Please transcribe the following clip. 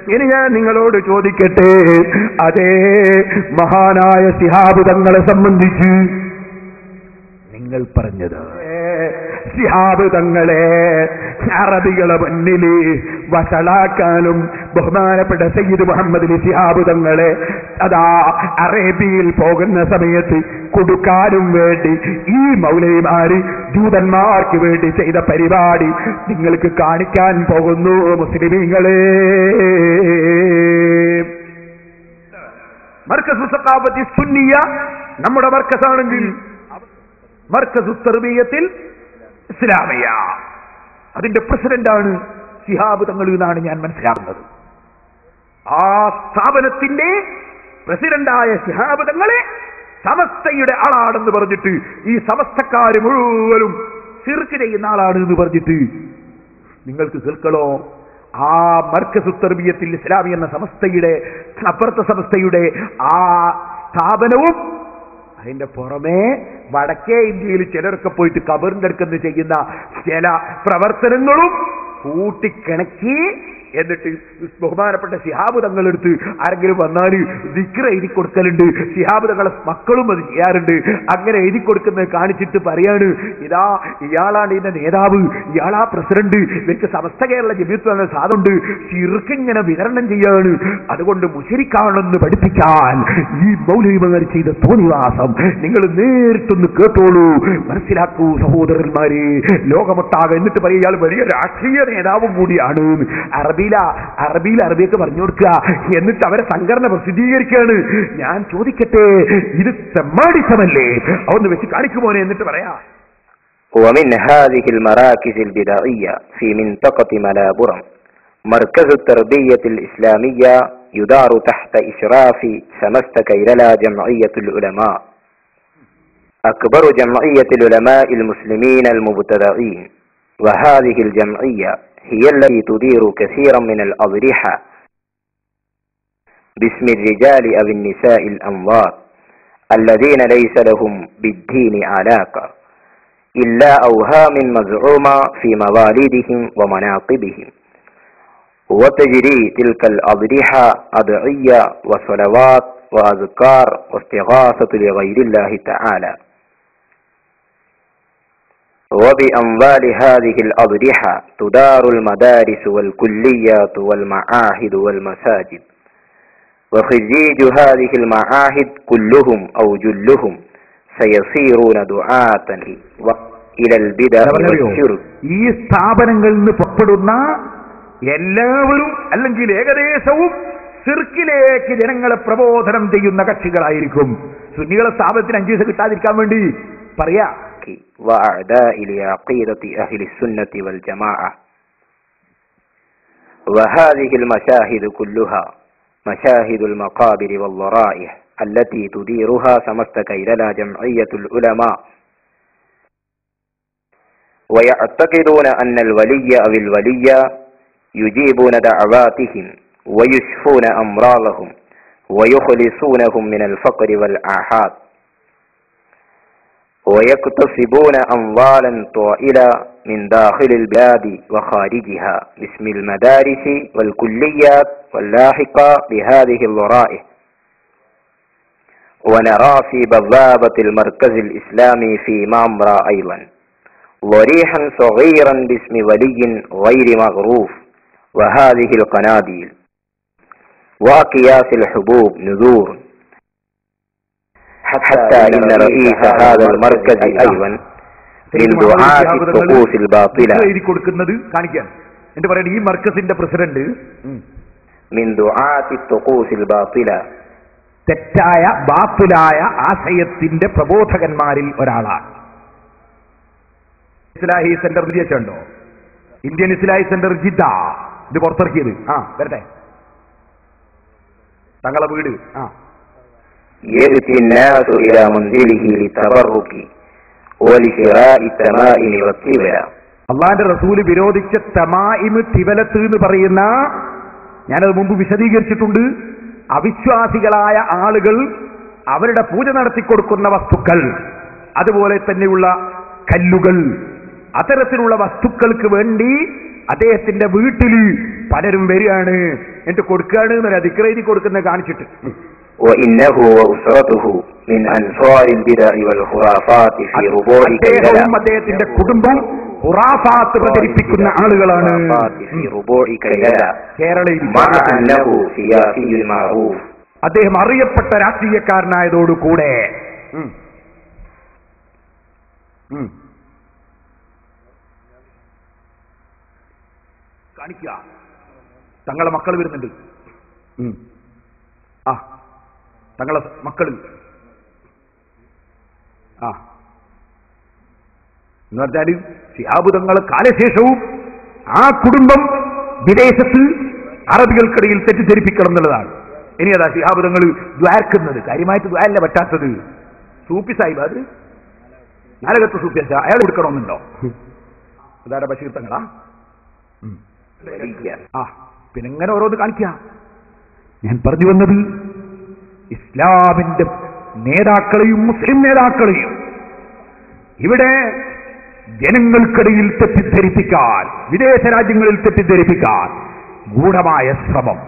ഇനി ഞാൻ നിങ്ങളോട് ചോദിക്കട്ടെ അതേ മഹാനായ സിഹാബ് തങ്ങളെ സംബന്ധിച്ച് നിങ്ങൾ പറഞ്ഞത് സിഹാബ് തങ്ങളെ അറബികളെ മുന്നില് വഷളാക്കാനും ബഹുമാനപ്പെട്ട സയ്യിദ് മുഹമ്മദ് അലി സിഹാബ് തങ്ങളെ അതാ അറേബ്യയിൽ പോകുന്ന സമയത്ത് കൊടുക്കാനും വേണ്ടി ഈ മൗലവിമാര് ജൂതന്മാർക്ക് വേണ്ടി ചെയ്ത പരിപാടി നിങ്ങൾക്ക് കാണിക്കാൻ പോകുന്നു മുസ്ലിമീങ്ങളെ മർക്കസ് സഖാഫത്തി സുന്നിയ നമ്മുടെ മർക്കസാണെങ്കിൽ മർക്കസ് തെർബീയത്തിൽ ഇസ്ലാമിയ അതിന്റെ പ്രസിഡന്റാണ് സിഹാബ് തങ്ങൾ എന്നാണ് ഞാൻ മനസ്സിലാക്കുന്നത് ആ സ്ഥാപനത്തിന്റെ പ്രസിഡന്റായ ശിഹാബ് തങ്ങളെ സമസ്തയുടെ ആളാണെന്ന് പറഞ്ഞിട്ട് ഈ സമസ്തക്കാര് മുഴുവനും ചിർക്ക് ചെയ്യുന്ന ആളാണ് എന്ന് പറഞ്ഞിട്ട് നിങ്ങൾക്ക് കേൾക്കണോ ആ മർക്കസ് ഉത്തർബീയത്തിൽ ഇസ്ലാമി എന്ന സമസ്തയുടെ അപ്പുറത്തെ സമസ്തയുടെ ആ സ്ഥാപനവും അതിന്റെ പുറമെ വടക്കേ ഇന്ത്യയിൽ ചിലരൊക്കെ പോയിട്ട് കബറിന്റെ അടുക്കെന്ന് ചെയ്യുന്ന ചില പ്രവർത്തനങ്ങളും കൂട്ടിക്കിണക്കി എന്നിട്ട് ബഹുമാനപ്പെട്ട ശിഹാബ് തങ്ങളെടുത്ത് ആരെങ്കിലും വന്നാൽ ദിക്ര എഴുതി കൊടുക്കലുണ്ട് ശിഹാബ് തങ്ങളെ മക്കളും അത് ചെയ്യാറുണ്ട് അങ്ങനെ എഴുതി കൊടുക്കുന്നത് കാണിച്ചിട്ട് പറയാണ് ഇതാ ഇയാളാണ് ഇതിന്റെ നേതാവ് ഇയാളാ പ്രസിഡന്റ് ഇവർക്ക് സമസ്ത കേരള ജമീത്ത് എന്ന സാധുണ്ട് ചിറുക്കിങ്ങനെ വിതരണം ചെയ്യാണ് അതുകൊണ്ട് മുശരിക്കാണെന്ന് പഠിപ്പിക്കാൻ ഈ മൗലവിമകർ ചെയ്ത തോന്നിവാസം നിങ്ങൾ നേരിട്ടൊന്ന് കേട്ടോളൂ മനസ്സിലാക്കൂ സഹോദരന്മാരെ ലോകമൊട്ടാകെ എന്നിട്ട് പറയും ഇയാൾ വലിയ രാഷ്ട്രീയ നേതാവും കൂടിയാണ് അറബിയില അറബിയിൽ അറബിയൊക്കെ പറഞ്ഞു കൊടുക്കുക എന്നിട്ട് അവരെ സംഘടന പ്രസിദ്ധീകരിക്കുകയാണ് ഞാൻ ചോദിക്കട്ടെ ഇത് തെമ്മാടിത്തമല്ലേ അതൊന്ന് വെച്ച് കാണിക്കുമോനെ എന്നിട്ട് പറയാ ومن هذه المراكز البدعية في منطقة ملابرم مركز التربية الإسلامية يدار تحت إشراف سمست كيللا جمعية العلماء أكبر جمعية العلماء المسلمين المبتدعين وهذه الجمعية هي التي تدير كثيرا من الأضرحة باسم الرجال أو النساء الأنوار الذين ليس لهم بالدين علاقة إلا أوهام مزعومة في مواليدهم ومناقبهم وتجري تلك الأضرحة أدعية وصلوات وأذكار واستغاثة لغير الله تعالى وبأموال هذه الأضرحة تدار المدارس والكليات والمعاهد والمساجد وخريج هذه المعاهد كلهم أو جلهم سيصيرون دعاة إلى البدع والشرك ഈ സ്ഥാപനങ്ങളിൽ നിന്ന് പുറപ്പെടുന്ന എല്ലാവരും അല്ലെങ്കിൽ ഏകദേശവും സിർക്കിലേക്ക് ജനങ്ങളെ പ്രബോധനം ചെയ്യുന്ന കക്ഷികളായിരിക്കും സുന്നികളെ സ്ഥാപനത്തിന് അഞ്ചു ദിവസം കിട്ടാതിരിക്കാൻ വേണ്ടി പറയാ وأعداء لعقيدة أهل السنة والجماعة وهذه المشاهد كلها مشاهد المقابر والضرائح التي تديرها سمست كيللا جمعية العلماء ويعتقدون أن الولي أو الولية يجيبون دعواتهم ويشفون أمراضهم ويخلصونهم من الفقر والآحاد ويكتسبون أموالا طائلة من داخل البلاد وخارجها باسم المدارس والكليات واللاحقة بهذه الضرائح ونرى في بوابة المركز الإسلامي في مامرا أيضا ضريحا صغيرا باسم ولي غير مغروف وهذه القناديل وأكياس الحبوب نذور حتى إن رئيس هذا المركز أيضا من دعاة الطقوس الباطلة എഴുതി കൊടുക്കുന്നത് കാണിക്കാൻ എന്നിട്ട് പറയണ ഈ മർക്കസിന്റെ പ്രസിഡന്റ് من دعاة الطقوس الباطلة തെറ്റായ ബാത്തുലായ ആശയത്തിന്റെ പ്രബോധകന്മാരിൽ ഒരാളാണ് ഇസ്ലാഹി സെന്റർ വിദേശമുണ്ടോ ഇന്ത്യൻ ഇസ്ലാഹി സെന്റർ ജിദ്ദ ഇത് പുറത്തിറക്കിയത് ആ വരട്ടെ തങ്ങളെ വീട് ആ يأتي الناس إلى منزله للتبرك ولشراء التمائم والتبع അള്ളാന്റെ റസൂല് വിരോധിച്ച തമായിമ് തിവലത്ത് എന്ന് പറയുന്ന ഞാനത് മുമ്പ് വിശദീകരിച്ചിട്ടുണ്ട് അവിശ്വാസികളായ ആളുകൾ അവരുടെ പൂജ നടത്തിക്കൊടുക്കുന്ന വസ്തുക്കൾ അതുപോലെ തന്നെയുള്ള കല്ലുകൾ അത്തരത്തിലുള്ള വസ്തുക്കൾക്ക് വേണ്ടി അദ്ദേഹത്തിന്റെ വീട്ടിൽ പലരും വരികയാണ് എന്നിട്ട് കൊടുക്കുകയാണ് എന്നൊരു അതിക്രൈതി കൊടുക്കുന്ന കാണിച്ചിട്ട് وإنه وأسرته من أنصار البدع والخرافات في ربوع كيلة അദ്ദേഹവും അദ്ദേഹത്തിന്റെ കുടുംബം ഹുറാഫാത്ത് പ്രചരിപ്പിക്കുന്ന ആളുകളാണ് في ربوع كيلة കേരളയിൽ مع أنه سياسي معروف അദ്ദേഹം അറിയപ്പെട്ട രാഷ്ട്രീയക്കാരനായതോടുകൂടെ ഉം. ഉം. കാണിക്കുക തങ്ങളെ മക്കൾ വരുന്നുണ്ട് ഉം. ആ തങ്ങളെ മക്കള് ആ എന്ന് പറഞ്ഞാല് ശിഹാബ് തങ്ങളെ കാലശേഷവും ആ കുടുംബം വിദേശത്ത് അറബികൾക്കിടയിൽ തെറ്റിദ്ധരിപ്പിക്കണം എന്നുള്ളതാണ് ഇനി അതാ ശിഹാബ് തങ്ങൾ ദ്വാർക്കുന്നത് കാര്യമായിട്ട് ദ്വാരല്ല പറ്റാത്തത് സൂപ്പി സാഹിബ് അത് നാലകത്ത് സൂപ്പി സാ- അയാൾ കൊടുക്കണമെന്നുണ്ടോ അതാരാ ബഷീർ തങ്ങളാ ഉം. ആ പിന്നെ ഇങ്ങനെ ഓരോന്ന് കാണിക്കാം ഞാൻ പറഞ്ഞു വന്നത് ഇസ്ലാമിന്റെ നേതാക്കളെയും മുസ്ലിം നേതാക്കളെയും ഇവിടെ ജനങ്ങൾക്കിടയിൽ തെറ്റിദ്ധരിപ്പിക്കാൻ വിദേശ രാജ്യങ്ങളിൽ തെറ്റിദ്ധരിപ്പിക്കാൻ ഗൂഢമായ ശ്രമം